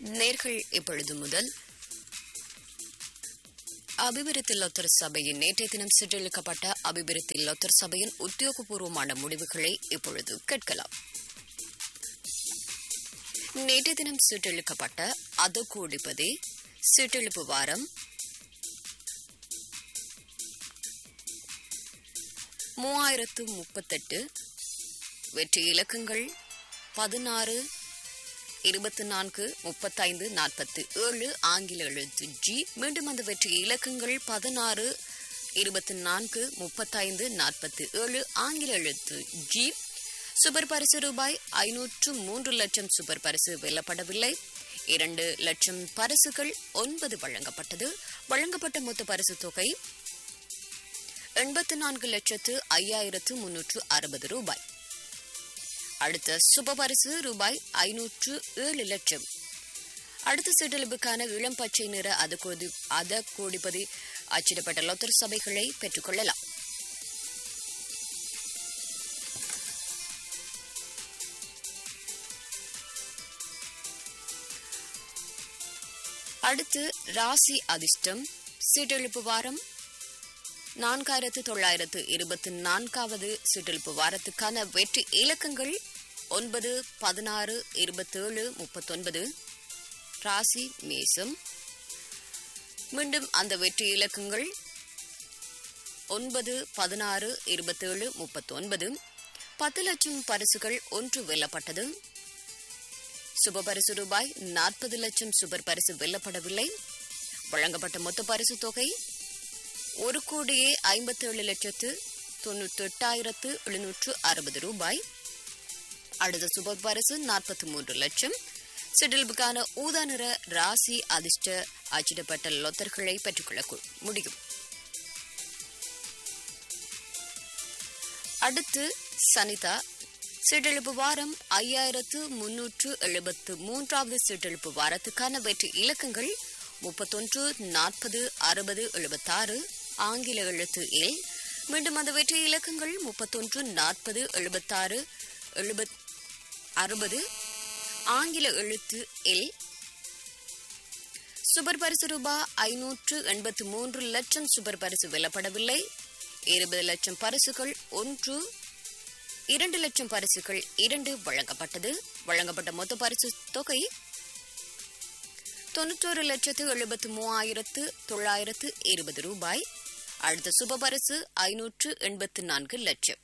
நேர்கள் இப்பொழுது முதல் அபிவிருத்தி லொத்தர் சபையின் நேற்றைய தினம் சிற்றளிக்கப்பட்ட அபிவிருத்தி லொத்தர் சபையின் உத்தியோகபூர்வமான முடிவுகளை இப்பொழுது கேட்கலாம் நேற்றைய தினம் சிற்றளிக்கப்பட்ட அது கூடிப்பதே சிற்றெழுப்பு வாரம் மூவாயிரத்து முப்பத்தெட்டு வெற்றி இலக்கங்கள் பதினாறு இருபத்தி நான்கு முப்பத்தைந்து நாற்பத்தி ஏழு ஆங்கில எழுத்து ஜி மீண்டும் அந்த வெற்றி இலக்கங்கள் பதினாறு இருபத்தி நான்கு முப்பத்தைந்து நாற்பத்தி ஏழு ஆங்கில எழுத்து ஜி சூப்பர் பரிசு ரூபாய் ஐநூற்று மூன்று லட்சம் சூப்பர் பரிசு வெல்லப்படவில்லை இரண்டு லட்சம் பரிசுகள் ஒன்பது வழங்கப்பட்டது வழங்கப்பட்ட மொத்த பரிசு தொகை எண்பத்தி நான்கு லட்சத்து ஐயாயிரத்து முன்னூற்று அறுபது ரூபாய் அடுத்த சுப பரிசு ரூபாய் ஐநூற்று ஏழு லட்சம் அடுத்த சிற்றளவுக்கான இளம் பச்சை நிற அது கோதி அத கோடிப்பதி அச்சிடப்பட்ட லொத்தர் சபைகளை பெற்றுக்கொள்ளலாம் அடுத்து ராசி அதிர்ஷ்டம் சீட்டெழுப்பு வாரம் நான்காயிரத்து தொள்ளாயிரத்து இருபத்தி நான்காவது சிற்றில்பு வாரத்துக்கான வெற்றி இலக்கங்கள் ஒன்பது பதினாறு இருபத்தேழு முப்பத்தொன்பது ராசி மேசம் மீண்டும் அந்த வெற்றி இலக்கங்கள் ஒன்பது பதினாறு இருபத்தேழு முப்பத்தொன்பது பத்து லட்சம் பரிசுகள் ஒன்று வெல்லப்பட்டது சுப பரிசு ரூபாய் நாற்பது லட்சம் சுபர் பரிசு வெல்லப்படவில்லை வழங்கப்பட்ட மொத்த பரிசு தொகை ஒரு கோடியே ஐம்பத்தேழு லட்சத்து தொண்ணூற்றி எட்டாயிரத்து எழுநூற்று அறுபது ரூபாய் அடுத்த சுப பரிசு நாற்பத்தி மூன்று லட்சம் சிடில்புக்கான ஊதா நிற ராசி அதிர்ஷ்ட அச்சிடப்பட்ட லொத்தர்களை பெற்றுக்கொள்ள கு- முடியும் அடுத்து சனிதா சிற்றெழுப்பு வாரம் ஐயாயிரத்து முன்னூற்று எழுபத்து மூன்றாவது சிற்றெழுப்பு வாரத்துக்கான வெற்றி இலக்கங்கள் முப்பத்தொன்று நாற்பது அறுபது எழுபத்தாறு ஆங்கில எழுத்து எல் மீண்டும் அந்த வெற்றி இலக்கங்கள் முப்பத்தொன்று நாற்பது எழுபத்தாறு எழுபத் அறுபது ஆங்கில எழுத்து எல் சுபர் பரிசு ரூபா ஐநூற்று எண்பத்து மூன்று லட்சம் சுபர் பரிசு வெல்லப்படவில்லை இருபது லட்சம் பரிசுகள் ஒன்று இரண்டு லட்சம் பரிசுகள் இரண்டு வழங்கப்பட்டது வழங்கப்பட்ட மொத்த பரிசு தொகை தொண்ணூற்றொரு லட்சத்து எழுபத்து மூவாயிரத்து தொள்ளாயிரத்து இருபது ரூபாய் அடுத்த சுப பரிசு ஐநூற்று எண்பத்து நான்கு லட்சம்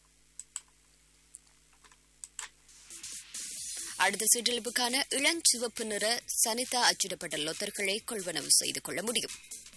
அடுத்த சிற்றளிப்புக்கான இளஞ்சிவப்பு நிற சனிதா அச்சிடப்பட்ட லொத்தர்களை கொள்வனவு செய்து கொள்ள முடியும்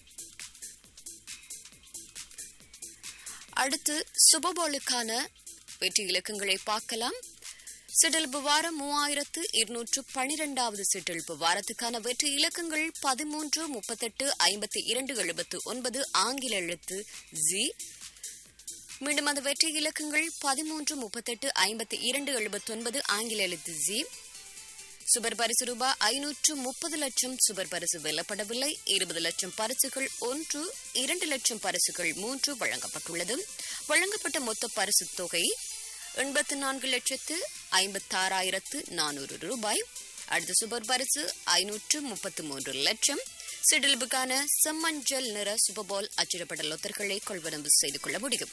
அடுத்து சுபபோலுக்கான வெற்றி இலக்கங்களை பார்க்கலாம் சிற்றெழுப்பு வாரம் மூவாயிரத்து இருநூற்று பனிரெண்டாவது சிற்றெழுப்பு வாரத்துக்கான வெற்றி இலக்கங்கள் பதிமூன்று முப்பத்தெட்டு ஐம்பத்தி இரண்டு எழுபத்து ஒன்பது ஆங்கில எழுத்து ஜி மீண்டும் அந்த வெற்றி இலக்கங்கள் பதிமூன்று முப்பத்தெட்டு ஐம்பத்தி இரண்டு எழுபத்தொன்பது ஆங்கில எழுத்து ஜி சுபர் பரிசு ரூபாய் ஐநூற்று முப்பது லட்சம் சுபர் பரிசு வெல்லப்படவில்லை இருபது லட்சம் பரிசுகள் ஒன்று இரண்டு லட்சம் பரிசுகள் மூன்று வழங்கப்பட்டுள்ளது வழங்கப்பட்ட மொத்த பரிசு தொகை எண்பத்து நான்கு லட்சத்து ஐம்பத்தாறாயிரத்து நானூறு ரூபாய் அடுத்த சுபர் பரிசு ஐநூற்று முப்பத்து மூன்று லட்சம் சிடில்புக்கான செம்மஞ்சள் நிற சுபபால் அச்சிடப்பட்ட லொத்தர்களை கொள்வனவு செய்து கொள்ள முடியும்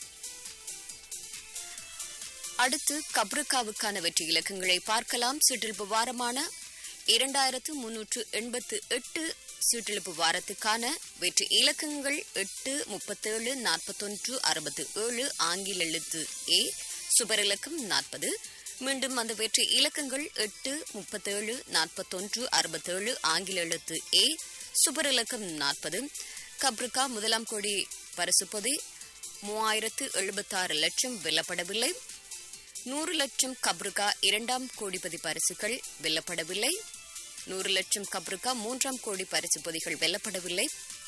அடுத்து கப்ருக்காவுக்கான வெற்றி இலக்கங்களை பார்க்கலாம் சிற்றிழுப்பு வாரமான இரண்டாயிரத்து முன்னூற்று எண்பத்து எட்டு சிற்றிழுப்பு வாரத்துக்கான வெற்றி இலக்கங்கள் எட்டு முப்பத்தேழு நாற்பத்தொன்று அறுபத்து ஏழு ஆங்கில எழுத்து ஏ சுபர் இலக்கம் நாற்பது மீண்டும் அந்த வெற்றி இலக்கங்கள் எட்டு முப்பத்தேழு நாற்பத்தொன்று அறுபத்தேழு ஆங்கில எழுத்து ஏ சுபர் இலக்கம் நாற்பது கப்ருக்கா முதலாம் கோடி பரிசு பொதி மூவாயிரத்து எழுபத்தாறு லட்சம் வெல்லப்படவில்லை நூறு லட்சம் கப்ருகா இரண்டாம் கோடிபதி பரிசுகள் வெல்லப்படவில்லை நூறு லட்சம் கப்ருகா மூன்றாம் கோடி பரிசு பொதிகள் வெல்லப்படவில்லை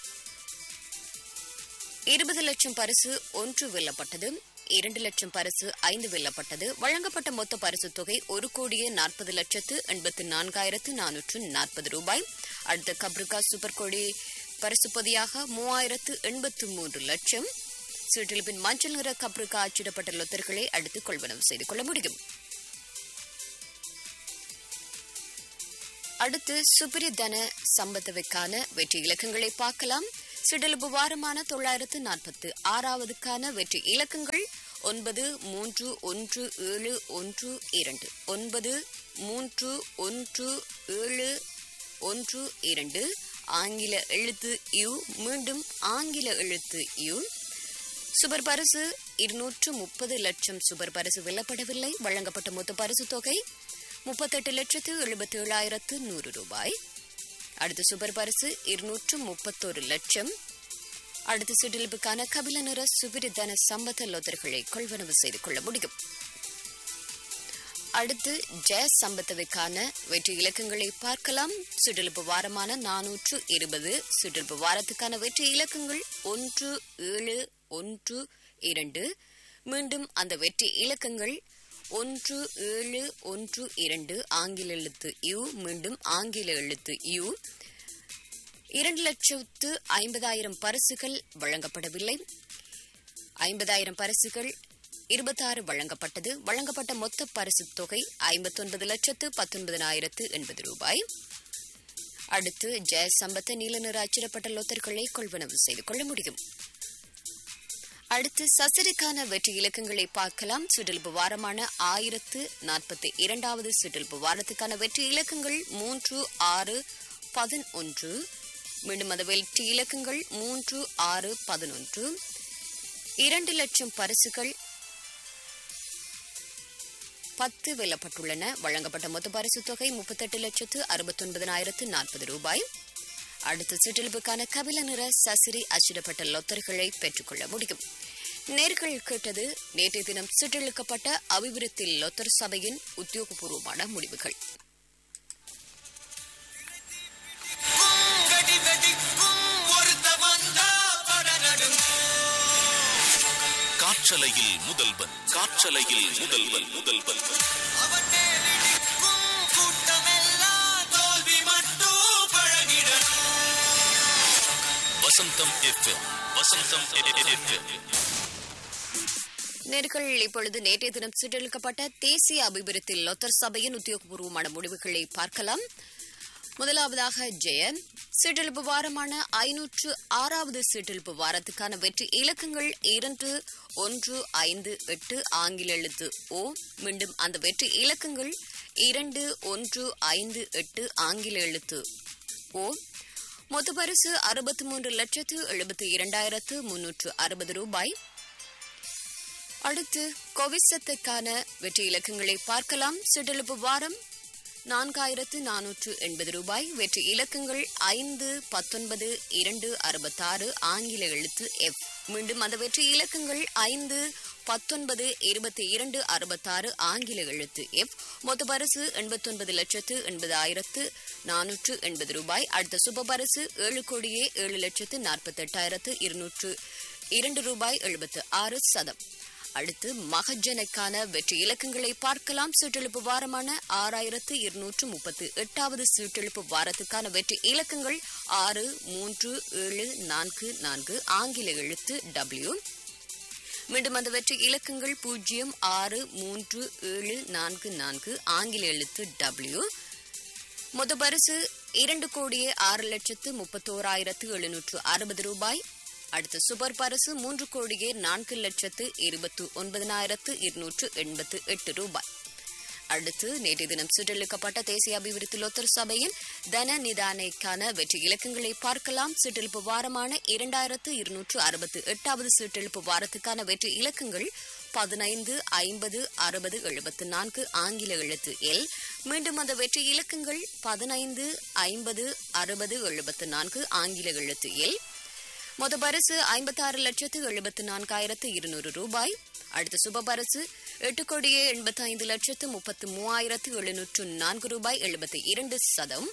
இருபது லட்சம் பரிசு ஒன்று வெல்லப்பட்டது இரண்டு லட்சம் பரிசு ஐந்து வெல்லப்பட்டது வழங்கப்பட்ட மொத்த பரிசு தொகை ஒரு கோடியே நாற்பது லட்சத்து எண்பத்து நான்காயிரத்து நானூற்று நாற்பது ரூபாய் அடுத்த கப்ருகா சூப்பர் கோடி பரிசு பொதியாக மூவாயிரத்து எண்பத்து மூன்று லட்சம் சீட்டில் மஞ்சள் நிற கப்ருக்கா அச்சிடப்பட்ட லொத்தர்களை அடுத்து கொள்வனவு செய்து கொள்ள முடியும் அடுத்து சுபிரிதன சம்பத்தவுக்கான வெற்றி இலக்கங்களை பார்க்கலாம் சிடலுபு வாரமான தொள்ளாயிரத்து நாற்பத்து ஆறாவதுக்கான வெற்றி இலக்கங்கள் ஒன்பது மூன்று ஒன்று ஏழு ஒன்று இரண்டு ஒன்பது மூன்று ஒன்று ஏழு ஒன்று இரண்டு ஆங்கில எழுத்து யு மீண்டும் ஆங்கில எழுத்து யு சுபர் பரிசு இருநூற்று முப்பது லட்சம் சுபர் பரிசு வெல்லப்படவில்லை வழங்கப்பட்ட மொத்த பரிசு தொகை முப்பத்தெட்டு லட்சத்து எழுபத்தி ஏழாயிரத்து நூறு ரூபாய் அடுத்து சுபர் பரிசு இருநூற்று முப்பத்தோரு லட்சம் அடுத்த சிடிலுக்கான கபில நிற சுபிரிதன சம்பத லோதர்களை கொள்வனவு செய்து கொள்ள முடியும் அடுத்து ஜெய சம்பத்தவுக்கான வெற்றி இலக்கங்களை பார்க்கலாம் சுடலுப்பு வாரமான நானூற்று இருபது சுடலுப்பு வாரத்துக்கான வெற்றி இலக்கங்கள் ஒன்று ஏழு ஒன்று இரண்டு மீண்டும் அந்த வெற்றி இலக்கங்கள் ஒன்று ஏழு ஒன்று இரண்டு ஆங்கில எழுத்து யு மீண்டும் ஆங்கில எழுத்து யு இரண்டு லட்சத்து ஐம்பதாயிரம் பரிசுகள் வழங்கப்படவில்லை ஐம்பதாயிரம் பரிசுகள் இருபத்தாறு வழங்கப்பட்டது வழங்கப்பட்ட மொத்த பரிசு தொகை ஐம்பத்தொன்பது லட்சத்து பத்தொன்பதினாயிரத்து எண்பது ரூபாய் அடுத்து ஜெய சம்பத்த நீல நிற அச்சிடப்பட்ட லொத்தர்களை கொள்வனவு செய்து கொள்ள முடியும் அடுத்து சசரிக்கான வெற்றி இலக்கங்களை பார்க்கலாம் சுடல்பு வாரமான ஆயிரத்து நாற்பத்தி இரண்டாவது சுடல்பு வாரத்துக்கான வெற்றி இலக்கங்கள் மூன்று ஆறு பதினொன்று மீண்டும் அந்த வெற்றி இலக்கங்கள் மூன்று ஆறு பதினொன்று இரண்டு லட்சம் பரிசுகள் பத்து வெல்லப்பட்டுள்ளன வழங்கப்பட்ட மொத்த பரிசு தொகை முப்பத்தெட்டு லட்சத்து அறுபத்தொன்பதனாயிரத்து நாற்பது ரூபாய் அடுத்த சுற்றலுக்கான கபில நிற சசிரி அச்சிடப்பட்ட லொத்தர்களை பெற்றுக்கொள்ள முடியும் நேர்கள் கேட்டது நேற்றைய தினம் சுற்றளிக்கப்பட்ட அபிவிருத்தி லொத்தர் சபையின் உத்தியோகபூர்வமான முடிவுகள் வெடி வெடிக்கும் ஒருத்த வந்தா படநடும் காற்றலையில் முதல்வன் காற்றலையில் முதல்வன் முதல்வன் அவன் மேலிடிக்கும் கூட்டமெல்லாம் தோல்வி மட்டும் பழகிடணும் வசந்தம் எஃப்எம் வசந்தம் எஃப்எம் நேர்கள் இப்பொழுது நேற்றைய தினம் சுற்றளிக்கப்பட்ட தேசிய அபிவிருத்தி லொத்தர் சபையின் உத்தியோகபூர்வமான முடிவுகளை பார்க்கலாம் முதலாவதாக ஜெயன் சீட்டெழுப்பு வாரமான ஐநூற்று ஆறாவது சீட்டெழுப்பு வாரத்துக்கான வெற்றி இலக்கங்கள் இரண்டு ஒன்று ஐந்து எட்டு ஆங்கில எழுத்து ஓ மீண்டும் அந்த வெற்றி இலக்கங்கள் இரண்டு ஒன்று ஐந்து எட்டு ஆங்கில எழுத்து ஓ மொத்த பரிசு அறுபத்தி மூன்று லட்சத்து எழுபத்தி இரண்டாயிரத்து முன்னூற்று அறுபது ரூபாய் அடுத்து கொவிசத்துக்கான வெற்றி இலக்கங்களை பார்க்கலாம் சிடலுப்பு வாரம் நான்காயிரத்து நானூற்று எண்பது ரூபாய் வெற்றி இலக்கங்கள் ஐந்து பத்தொன்பது இரண்டு அறுபத்தாறு ஆங்கில எழுத்து எஃப் மீண்டும் அந்த வெற்றி இலக்கங்கள் ஐந்து பத்தொன்பது இருபத்தி இரண்டு அறுபத்தாறு ஆங்கில எழுத்து எஃப் மொத்த பரிசு எண்பத்தொன்பது லட்சத்து எண்பதாயிரத்து நானூற்று எண்பது ரூபாய் அடுத்த சுப பரிசு ஏழு கோடியே ஏழு லட்சத்து நாற்பத்தெட்டாயிரத்து இருநூற்று இரண்டு ரூபாய் எழுபத்து ஆறு சதம் அடுத்து மகஜனுக்கான வெற்றி இலக்கங்களை பார்க்கலாம் சீட்டெழுப்பு வாரமான ஆறாயிரத்து இருநூற்று முப்பத்து எட்டாவது சீட்டெழுப்பு வாரத்துக்கான வெற்றி இலக்கங்கள் ஆறு மூன்று ஏழு நான்கு நான்கு ஆங்கில எழுத்து டபிள்யூ மீண்டும் அந்த வெற்றி இலக்கங்கள் பூஜ்ஜியம் ஆறு மூன்று ஏழு நான்கு நான்கு ஆங்கில எழுத்து டபிள்யூ மொத்த பரிசு இரண்டு கோடியே ஆறு லட்சத்து முப்பத்தோராயிரத்து எழுநூற்று அறுபது ரூபாய் அடுத்து சூப்பர் பரிசு மூன்று கோடியே நான்கு லட்சத்து இருபத்து ஒன்பதனாயிரத்து இருநூற்று எண்பத்து எட்டு ரூபாய் அடுத்து நேற்று தினம் சுற்றளிக்கப்பட்ட தேசிய அபிவிருத்தி லோத்தர் சபையின் தன நிதானைக்கான வெற்றி இலக்கங்களை பார்க்கலாம் சீட்டெழுப்பு வாரமான இரண்டாயிரத்து இருநூற்று அறுபத்து எட்டாவது சீட்டெழுப்பு வாரத்துக்கான வெற்றி இலக்கங்கள் பதினைந்து ஐம்பது அறுபது எழுபத்து நான்கு ஆங்கில எழுத்து எல் மீண்டும் அந்த வெற்றி இலக்கங்கள் பதினைந்து ஐம்பது அறுபது எழுபத்து நான்கு ஆங்கில எழுத்து எல் மொத பரிசு ஐம்பத்தாறு லட்சத்து எழுபத்து நான்காயிரத்து இருநூறு ரூபாய் அடுத்த சுப பரிசு எட்டு கோடியே எண்பத்தி ஐந்து லட்சத்து முப்பத்து மூவாயிரத்து எழுநூற்று நான்கு ரூபாய் எழுபத்தி இரண்டு சதம்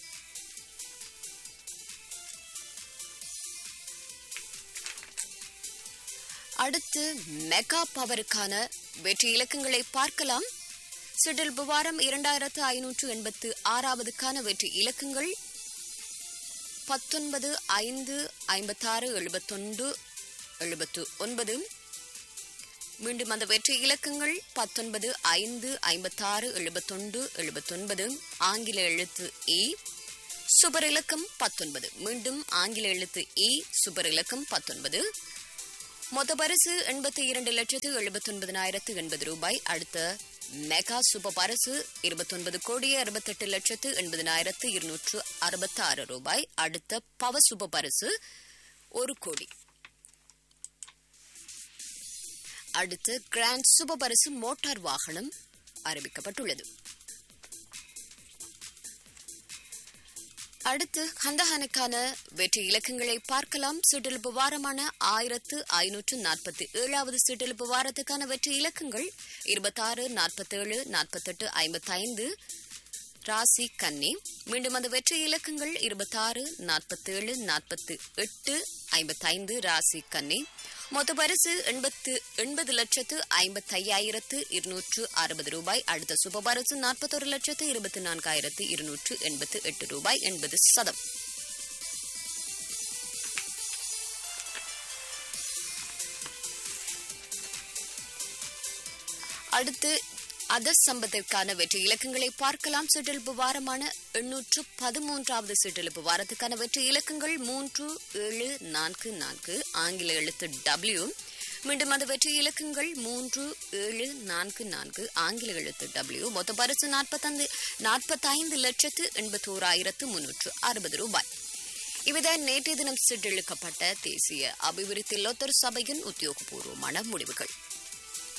அடுத்து மெகா பவருக்கான வெற்றி இலக்கங்களை பார்க்கலாம் சிடல் புவாரம் இரண்டாயிரத்து ஐநூற்று எண்பத்து ஆறாவதுக்கான வெற்றி இலக்கங்கள் பத்தொன்பது ஐந்து ஐம்பத்தாறு எழுபத்தொன்று எழுபத்து ஒன்பது மீண்டும் அந்த வெற்றி இலக்கங்கள் பத்தொன்பது ஐந்து ஐம்பத்தாறு எழுபத்தொன்று எழுபத்தொன்பது ஆங்கில எழுத்து இ சுபர் இலக்கம் பத்தொன்பது மீண்டும் ஆங்கில எழுத்து இ சுபர் இலக்கம் பத்தொன்பது மொத்த பரிசு எண்பத்தி இரண்டு லட்சத்து எழுபத்தொன்பதினாயிரத்து எண்பது ரூபாய் அடுத்த மெகா சுப பரிசு இருபத்தொன்பது கோடியே அறுபத்தெட்டு லட்சத்து எண்பதினாயிரத்து இருநூற்று அறுபத்தாறு ரூபாய் அடுத்த பவ சுப பரிசு ஒரு கோடி அடுத்து கிராண்ட் சுப பரிசு மோட்டார் வாகனம் அறிவிக்கப்பட்டுள்ளது அடுத்து ஹந்தஹனுக்கான வெற்றி இலக்கங்களை பார்க்கலாம் சுற்றெழுப்பு வாரமான ஆயிரத்து ஐநூற்று நாற்பத்தி ஏழாவது சுற்றெழுப்பு வாரத்துக்கான வெற்றி இலக்கங்கள் இருபத்தாறு நாற்பத்தேழு நாற்பத்தெட்டு ஐம்பத்தைந்து ராசி கன்னி மீண்டும் அந்த வெற்றி இலக்கங்கள் இருபத்தாறு நாற்பத்தேழு நாற்பத்தி எட்டு ஐம்பத்தைந்து ராசி கன்னி மொத்த பரிசு எண்பத்து எண்பது லட்சத்து ஐம்பத்தையாயிரத்து இருநூற்று அறுபது ரூபாய் அடுத்த சுப பரிசு நாற்பத்தொரு லட்சத்து இருபத்தி நான்காயிரத்து இருநூற்று எண்பத்து எட்டு ரூபாய் எண்பது சதம் அடுத்து அதர் சம்பத்திற்கான வெற்றி இலக்கங்களை பார்க்கலாம் சிற்றெழுப்பு வாரமான எண்ணூற்று பதிமூன்றாவது சிற்றெழுப்பு வாரத்துக்கான வெற்றி இலக்கங்கள் மூன்று ஏழு நான்கு நான்கு ஆங்கில எழுத்து டபிள்யூ மீண்டும் அந்த வெற்றி இலக்கங்கள் மூன்று ஏழு நான்கு நான்கு ஆங்கில எழுத்து டபிள்யூ மொத்த பரிசு நாற்பத்தைந்து நாற்பத்தைந்து லட்சத்து எண்பத்தோராயிரத்து முன்னூற்று அறுபது ரூபாய் இவைதான் நேற்றைய தினம் சிற்றெழுக்கப்பட்ட தேசிய அபிவிருத்தி லோத்தர் சபையின் உத்தியோகபூர்வமான முடிவுகள்